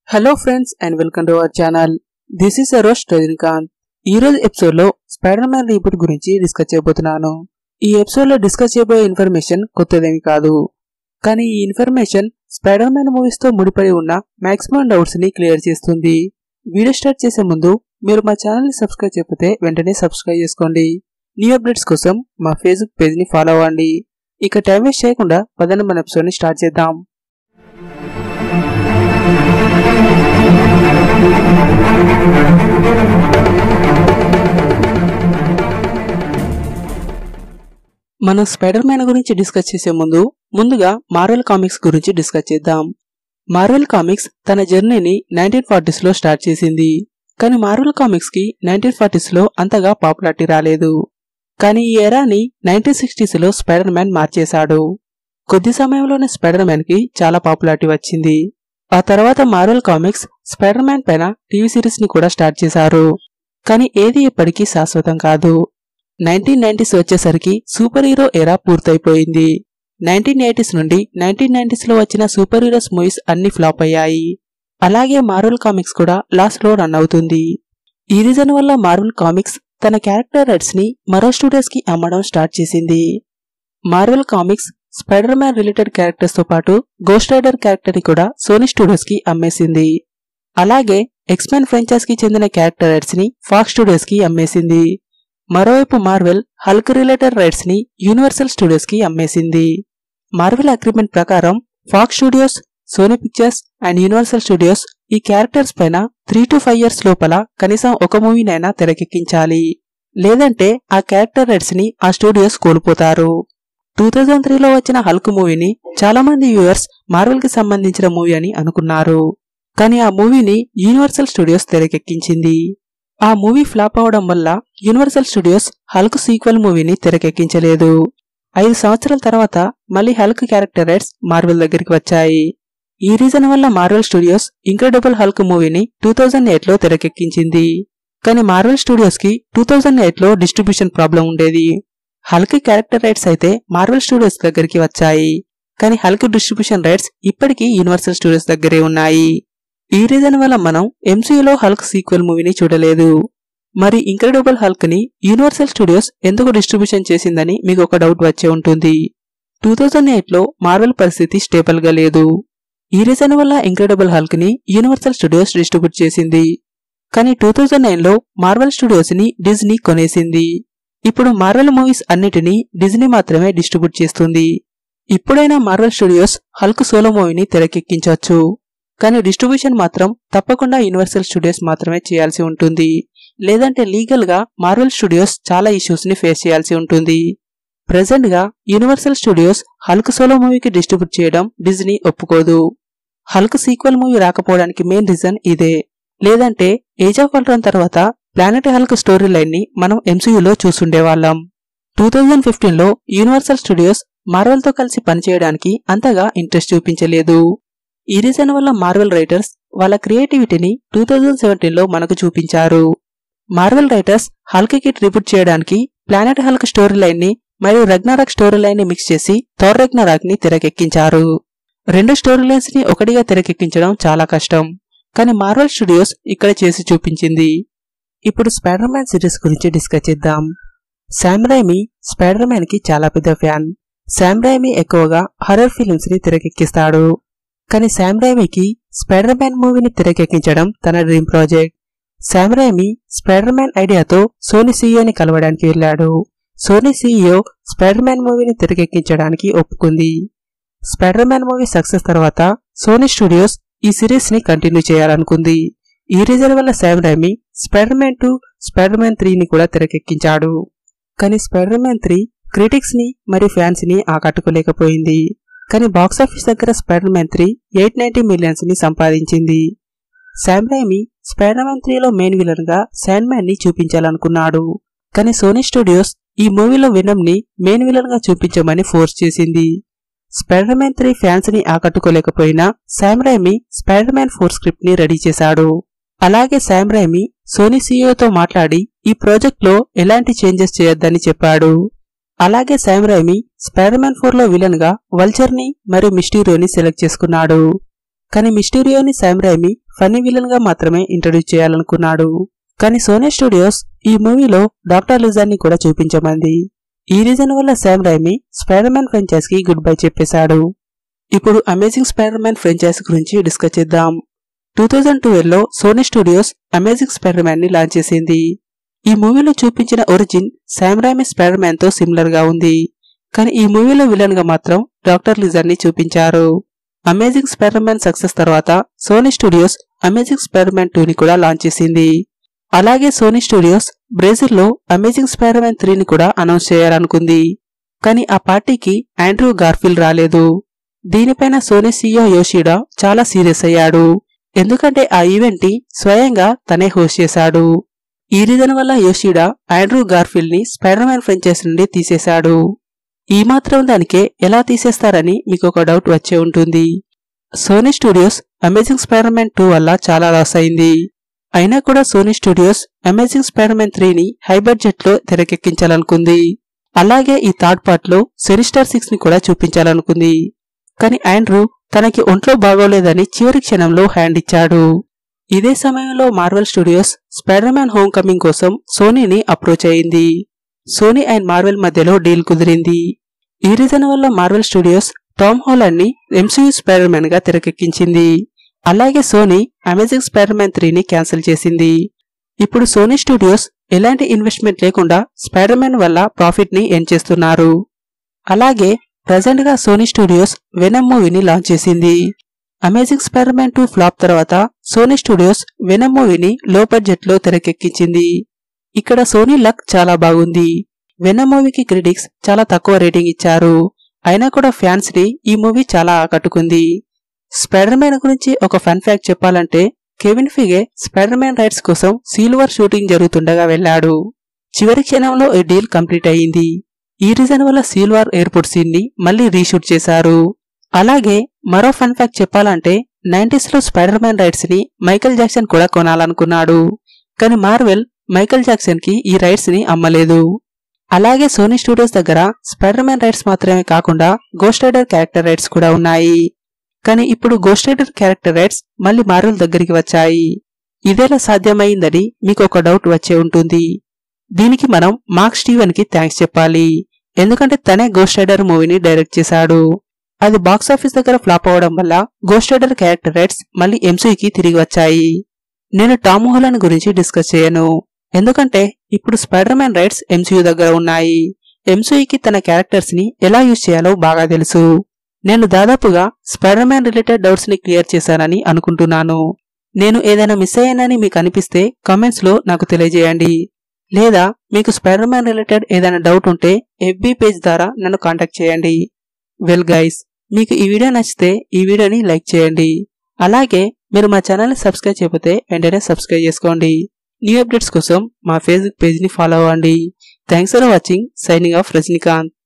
hello friends and welcome to our channel this is Arosh Rajinikanth ఈ రోజు episode లో spider Man reboot గురించి discuss చేయబోతున్నాను ఈ ఎపిసోడ్ లో డిస్కస్ చేయబోయే ఇన్ఫర్మేషన్ కొత్తదేమి కాదు కానీ ఈ ఇన్ఫర్మేషన్ స్పైడర్ మ్యాన్ మూవీస్ తో ముడిపడి ఉన్న మాక్సిమం డౌట్స్ ని క్లియర్ చేస్తుంది వీడియో స్టార్ట్ చేసే ముందు మీరు మా ఛానల్ ని సబ్స్క్రైబ్ చేయకపోతే వెంటనే సబ్స్క్రైబ్ చేసుకోండి న్యూ అప్డేట్స్ కోసం మా ఫేస్బుక్ పేజ్ ని ఫాలో అవ్వండి ఇక టైం వేస్ట్ చేయకుండా పదండి మన ఎపిసోడ్ ని స్టార్ట్ చేద్దాం మనం స్పైడర్ మ్యాన్ గురించి డిస్కస్ చేసే ముందు ముందుగా మార్వెల్ కామిక్స్ గురించి డిస్కస్ చేద్దాం మార్వెల్ కామిక్స్ తన జర్నీని నైన్టీన్ ఫార్టీస్ లో స్టార్ట్ చేసింది కానీ మార్వెల్ కామిక్స్ కి నైన్టీన్ ఫార్టీస్ లో అంతగా పాపులారిటీ రాలేదు కానీ ఈ ఎరాని నైన్టీన్ సిక్స్టీస్ లో స్పైడర్ మ్యాన్ మార్చేశాడు కొద్ది సమయంలోనే స్పైడర్ మ్యాన్ కి చాలా పాపులారిటీ వచ్చింది ఆ తర్వాత మార్వెల్ కామిక్స్ స్పైడర్ మ్యాన్ పైన టీవీ సిరీస్ ని కూడా స్టార్ట్ చేశారు కానీ ఏది ఇప్పటికీ శాశ్వతం కాదు నైన్టీన్ నైన్టీస్ వచ్చేసరికి సూపర్ హీరో ఎరా పూర్తయిపోయింది నైన్టీన్ ఎయిటీస్ నుండి నైన్టీన్ నైన్టీస్ లో వచ్చిన సూపర్ హీరోస్ మూవీస్ అన్ని ఫ్లాప్ అయ్యాయి అలాగే మార్వెల్ కామిక్స్ కూడా లాస్ట్ లో రన్ అవుతుంది ఈ రీజన్ వల్ల మార్వెల్ కామిక్స్ తన క్యారెక్టర్ రైట్స్ ని మరో స్టూడియోస్ కి అమ్మడం స్టార్ట్ చేసింది Marvel Comics Spider man related characters తో పాటు గోస్ట్ రైడర్ క్యారెక్టర్ ని కూడా సోనీ స్టూడియోస్ కి అమ్మేసింది అలాగే ఎక్స్మెన్ ఫ్రాంచైజ్ కి చెందిన క్యారెక్టర్ రైట్స్ ని ఫాక్స్ స్టూడియోస్ కి అమ్మేసింది మరోవైపు మార్వెల్ హల్క్ రిలేటెడ్ రైట్స్ ని యూనివర్సల్ స్టూడియోస్ కి అమ్మేసింది మార్వెల్ అగ్రిమెంట్ ప్రకారం Fox Studios Sony Pictures and Universal Studios ఈ క్యారెక్టర్స్ పైన త్రీ టు ఫైవ్ ఇయర్స్ లోపల కనీసం ఒక మూవీనైనా తెరకెక్కించాలి లేదంటే ఆ క్యారెక్టర్ రైట్స్ ని ఆ స్టూడియోస్ కోల్పోతారు టూ థౌజండ్ త్రీలో వచ్చిన హల్క్ మూవీని చాలా మంది వ్యూవర్స్ మార్వెల్ కి సంబంధించిన మూవీ అని అనుకున్నారు కానీ ఆ మూవీని యూనివర్సల్ స్టూడియోస్ తెరకెక్కించింది ఆ మూవీ ఫ్లాప్ అవడం వల్ల యూనివర్సల్ స్టూడియోస్ హల్క్ సీక్వెల్ మూవీని తెరకెక్కించలేదు ఐదు సంవత్సరాల తర్వాత మళ్ళీ హల్క్ క్యారెక్టర్ రైట్స్ మార్వెల్ దగ్గరికి వచ్చాయి ఈ రీజన్ వల్ల మార్వెల్ స్టూడియోస్ ఇంక్రెడిబుల్ హల్క్ మూవీని టూ థౌజండ్ ఎయిట్ లో తెరకెక్కించింది కానీ మార్వెల్ స్టూడియోస్ కి టూ థౌజండ్ ఎయిట్ లో డిస్ట్రిబ్యూషన్ ప్రాబ్లం ఉండేది హల్క్ క్యారెక్టర్ రైట్స్ అయితే మార్వెల్ స్టూడియోస్ దగ్గరికి వచ్చాయి కానీ హల్క్ డిస్ట్రిబ్యూషన్ రైట్స్ ఇప్పటికీ యూనివర్సల్ స్టూడియోస్ దగ్గరే ఉన్నాయి ఈ రీజన్ వల్ల మనం ఎంసీయూలో హల్క్ సీక్వెల్ మూవీని చూడలేదు మరి ఇంక్రెడిబుల్ హల్క్ ని యూనివర్సల్ స్టూడియోస్ ఎందుకు డిస్ట్రిబ్యూషన్ చేసిందని మీకు ఒక డౌట్ వచ్చే ఉంటుంది టూ థౌజండ్ ఎయిట్ లో మార్వెల్ పరిస్థితి స్టేబుల్ గా లేదు ఈ రీజన్ వల్ల ఇంక్రెడిబుల్ హల్క్ ని యూనివర్సల్ స్టూడియోస్ డిస్ట్రిబ్యూట్ చేసింది కానీ టూ థౌజండ్ నైన్ లో మార్వెల్ స్టూడియోస్ ని డిజ్నీ కొనేసింది ఇప్పుడు మార్వెల్ మూవీస్ అన్నిటినీ డిజ్నీ మాత్రమే డిస్ట్రిబ్యూట్ చేస్తుంది ఇప్పుడైనా మార్వెల్ స్టూడియోస్ హల్క్ సోలో మూవీని తెరకెక్కించవచ్చు కానీ డిస్ట్రిబ్యూషన్ మాత్రం తప్పకుండా యూనివర్సల్ స్టూడియోస్ మాత్రమే చేయాల్సి ఉంటుంది లేదంటే లీగల్ గా మార్వెల్ స్టూడియోస్ చాలా ఇష్యూస్ ని ఫేస్ చేయాల్సి ఉంటుంది ప్రెసెంట్ గా యూనివర్సల్ స్టూడియోస్ హల్క్ సోలో మూవీకి డిస్ట్రిబ్యూట్ చేయడం డిజ్నీ ఒప్పుకోదు హల్క్ సీక్వెల్ మూవీ రాకపోవడానికి మెయిన్ రీజన్ ఇదే లేదంటే ఏజ్ ఆఫ్ అల్ట్రాన్ తర్వాత ప్లానెట్ హల్క్ స్టోరీ లైన్ ని మనం ఎంసీయూలో చూసుండేవాళ్ళం టూ థౌజండ్ ఫిఫ్టీన్ లో యూనివర్సల్ స్టూడియోస్ మార్వెల్ తో కలిసి పనిచేయడానికి అంతగా ఇంట్రెస్ట్ చూపించలేదు ఈ రీజన్ వల్ల మార్వెల్ రైటర్స్ వాళ్ళ క్రియేటివిటీని టూ థౌజండ్ సెవెంటీన్ లో మనకు చూపించారు మార్వెల్ రైటర్స్ హల్క్ కి ట్రిబ్యూట్ చేయడానికి ప్లానెట్ హల్క్ స్టోరీ లైన్ ని మరియు రగ్నారాక్ స్టోరీ లైన్ ని మిక్స్ చేసి థోర్ రగ్నారాక్ ని తెరకెక్కించారు రెండు స్టోరీ లైన్స్ ని ఒకటిగా తెరకెక్కించడం చాలా కష్టం కానీ మార్వెల్ స్టూడియోస్ ఇక్కడ చేసి చూపించింది ఇప్పుడు స్పైడర్ మ్యాన్ సిరీస్ గురించి డిస్కస్ చేద్దాం శామ్ రైమీ స్పైడర్ మ్యాన్ కి చాలా పెద్ద ఫ్యాన్ శామ్ రైమీ ఎక్కువగా హర్రర్ ఫిలిమ్స్ ని తెరకెక్కిస్తాడు కానీ శామ్ రైమీకి స్పైడర్ మ్యాన్ మూవీని తెరకెక్కించడం తన dream project Sam Raimi Spider Man ఐడియాతో సోనీ సీఈఓని కలవడానికి వెళ్ళాడు సోనీ సీఈఓ స్పైడర్ మ్యాన్ మూవీని తెరకెక్కించడానికి ఒప్పుకుంది స్పైడర్ మ్యాన్ మూవీ సక్సెస్ తర్వాత సోనీ స్టూడియోస్ ఈ సిరీస్ ని కంటిన్యూ చేయాలనుకుంది ఈ రీజన్ వల్ల Sam Raimi Spider man two Spider man త్రీని కూడా తెరకెక్కించాడు కానీ స్పైడర్ మ్యాన్ త్రీ క్రిటిక్స్ ని మరియు ఫ్యాన్స్ ని ఆకట్టుకోలేకపోయింది కానీ బాక్సాఫీస్ దగ్గర spider Man three eight ninety millions ని సంపాదించింది శామ్ రైమీ స్పైడర్ మ్యాన్ త్రీలో మెయిన్ విలన్ గా శాండ్ మ్యాన్ ని చూపించాలనుకున్నాడు కానీ సోనీ స్టూడియోస్ ఈ మూవీలో వినమ్ ని మెయిన్ విలన్ గా చూపించమని ఫోర్స్ చేసింది స్పైడర్ మ్యాన్ త్రీ ఫ్యాన్స్ ని ఆకట్టుకోలేకపోయినా Sam Raimi Spider Man four script ని రెడీ చేశాడు అలాగే శామ్ రైమీ సోనీ సీఈఓతో మాట్లాడి ఈ ప్రాజెక్ట్ లో ఎలాంటి చేంజెస్ చేయొద్దని చెప్పాడు అలాగే Sam Raimi Spider Man four లో విలన్ గా వల్చర్ ని మరియు మిస్టీరియోని సెలెక్ట్ చేసుకున్నాడు కానీ మిస్టీరియోని శామ్ రైమీ ఫన్నీ విలన్ గా మాత్రమే ఇంట్రడ్యూస్ చేయాలనుకున్నాడు కానీ సోనీ స్టూడియోస్ ఈ మూవీలో డాక్టర్ లిజాన్ని కూడా చూపించమంది ఈ రీజన్ వల్ల Sam Raimi Spider Man franchise కి గుడ్ బై చెప్పేశాడు ఇప్పుడు అమేజింగ్ స్పైడర్ మ్యాన్ ఫ్రాంచైజ్ గురించి డిస్కస్ చేద్దాం టూ థౌజండ్ లో Sony studios amazing spider Man ని లాంచ్ చేసింది ఈ మూవీలో చూపించిన origin Sam Raimi Spider Man తో సిమిలర్ గా ఉంది కానీ ఈ మూవీలో విలన్ గా మాత్రం డాక్టర్ లిజర్ ని చూపించారు అమేజింగ్ స్పైడర్ మ్యాన్ సక్సెస్ తర్వాత Sony studios amazing spider man two ని కూడా లాంచ్ చేసింది అలాగే సోనీ స్టూడియోస్ బ్రెజిల్లో అమేజింగ్ స్పైడర్ మ్యాన్ త్రీని కూడా అనౌన్స్ చేయాలనుకుంది కానీ ఆ పార్టీకి ఆండ్రూ గార్ఫిల్ రాలేదు దీనిపైన సోనీ సీఈఓ యోషిడా చాలా సీరియస్ అయ్యాడు ఎందుకంటే ఆ ఈవెంట్ ని స్వయంగా తనే హోస్ట్ చేశాడు ఈ రీజన్ వల్ల యోషిడా ఆండ్రూ గార్ఫిల్ ని స్పైడర్ మ్యాన్ ఫ్రాంచైజ్ నుండి తీసేశాడు ఈ మాత్రం దానికే ఎలా తీసేస్తారని మీకు ఒక డౌట్ వచ్చే ఉంటుంది Sony studios amazing spider man two వల్ల చాలా లాస్ అయింది అయినా కూడా Sony studios amazing spider man త్రీని హై బడ్జెట్ లో తెరకెక్కించాలనుకుంది అలాగే ఈ థర్డ్ పార్ట్ లో సెరిస్టార్ సిక్స్ ని కూడా చూపించాలనుకుంది కానీ ఆండ్రూ తనకి ఒంట్లో బాగోలేదని చివరి క్షణంలో హ్యాండ్ ఇచ్చాడు ఇదే సమయంలో Marvel studios spider man home coming కోసం సోనీని అప్రోచ్ అయింది సోనీ అండ్ మార్వెల్ మధ్యలో డీల్ కుదిరింది ఈ రీజన్ వల్ల మార్వెల్ స్టూడియోస్ టామ్ హాలండ్ ని ఎంసీయూ స్పైడర్ మ్యాన్ గా తెరకెక్కించింది అలాగే సోనీ అమేజింగ్ స్పైడర్ మ్యాన్ త్రీని క్యాన్సిల్ చేసింది ఇప్పుడు సోనీ స్టూడియోస్ ఎలాంటి ఇన్వెస్ట్మెంట్ లేకుండా స్పైడర్ మ్యాన్ వల్ల ప్రాఫిట్ ని ఎన్ చేస్తున్నారు అలాగే ప్రజెంట్ గా సోనీ స్టూడియోస్ వెనమ్ మూవీని లాంచ్ చేసింది amazing spider man two flop తర్వాత సోనీ స్టూడియోస్ వెనమ్ మూవీని లో బడ్జెట్ లో తెరకెక్కించింది ఇక్కడ సోనీ లక్ చాలా బాగుంది వెనమ్ మూవీకి క్రిటిక్స్ చాలా తక్కువ రేటింగ్ ఇచ్చారు అయినా కూడా ఫ్యాన్స్ ని ఈ మూవీ చాలా ఆకట్టుకుంది స్పైడర్ మ్యాన్ గురించి ఒక ఫన్ ఫ్యాక్ట్ చెప్పాలంటే Kevin Feige spider man rights కోసం సిల్వర్ షూటింగ్ జరుగుతుండగా వెళ్ళాడు చివరి క్షణంలో ఈ డీల్ కంప్లీట్ అయ్యింది ఈ రీజన్ వల్ల సిల్వర్ ఎయిర్పోర్ట్ సీన్ ని మళ్ళీ రీషూట్ చేశారు అలాగే మరో ఫన్ ఫ్యాక్ట్ చెప్పాలంటే నైన్టీస్ లో స్పైడర్ మ్యాన్ రైట్స్ ని మైకల్ జాక్సన్ కూడా కొనాలనుకున్నాడు కానీ మార్వెల్ మైకల్ జాక్సన్ కి ఈ రైట్స్ ని అమ్మలేదు అలాగే సోనీ స్టూడియోస్ దగ్గర స్పైడర్ మ్యాన్ రైట్స్ మాత్రమే కాకుండా గోస్ట్ రైడర్ క్యారెక్టర్ రైట్స్ కూడా ఉన్నాయి కానీ ఇప్పుడు గోస్ట్ రైడర్ క్యారెక్టర్ రైట్స్ మళ్ళీ మార్వెల్ దగ్గరికి వచ్చాయి ఇదేలా సాధ్యమైందని మీకు ఒక డౌట్ వచ్చే ఉంటుంది దీనికి మనం మార్క్ స్టీవెన్ కి థ్యాంక్స్ చెప్పాలి ఎందుకంటే తనే గోస్ట్ రైడర్ మూవీని డైరెక్ట్ చేశాడు అది బాక్స్ ఆఫీస్ దగ్గర ఫ్లాప్ అవడం వల్ల గోస్ట్ రైడర్ క్యారెక్టర్ రైట్స్ మళ్ళీ ఎంసీకి తిరిగి వచ్చాయి నేను టామ్ హోలన్ గురించి డిస్కస్ చేయను ఎందుకంటే ఇప్పుడు స్పైడర్ మ్యాన్ రైట్స్ ఎంసీయూ దగ్గర ఉన్నాయి ఎంసీయూకి తన క్యారెక్టర్స్ ని ఎలా యూజ్ చేయాలో బాగా తెలుసు నేను దాదాపుగా స్పైడర్ మ్యాన్ రిలేటెడ్ డౌట్స్ ని క్లియర్ చేశానని అనుకుంటున్నాను నేను ఏదైనా మిస్ అయ్యానని మీకు అనిపిస్తే కామెంట్స్ లో నాకు తెలియజేయండి లేదా మీకు స్పైడర్ మ్యాన్ రిలేటెడ్ ఏదైనా డౌట్ ఉంటే ఎఫ్బీ పేజ్ ద్వారా నన్ను కాంటాక్ట్ చేయండి వెల్ గైస్ మీకు ఈ వీడియో నచ్చితే ఈ వీడియోని లైక్ చేయండి అలాగే మీరు మా ఛానల్ని సబ్స్క్రైబ్ చేయకపోతే వెంటనే సబ్స్క్రైబ్ చేసుకోండి న్యూ అప్డేట్స్ కోసం మా ఫేస్బుక్ పేజ్ని ఫాలో అవ్వండి thanks for watching signing off Rajinikanth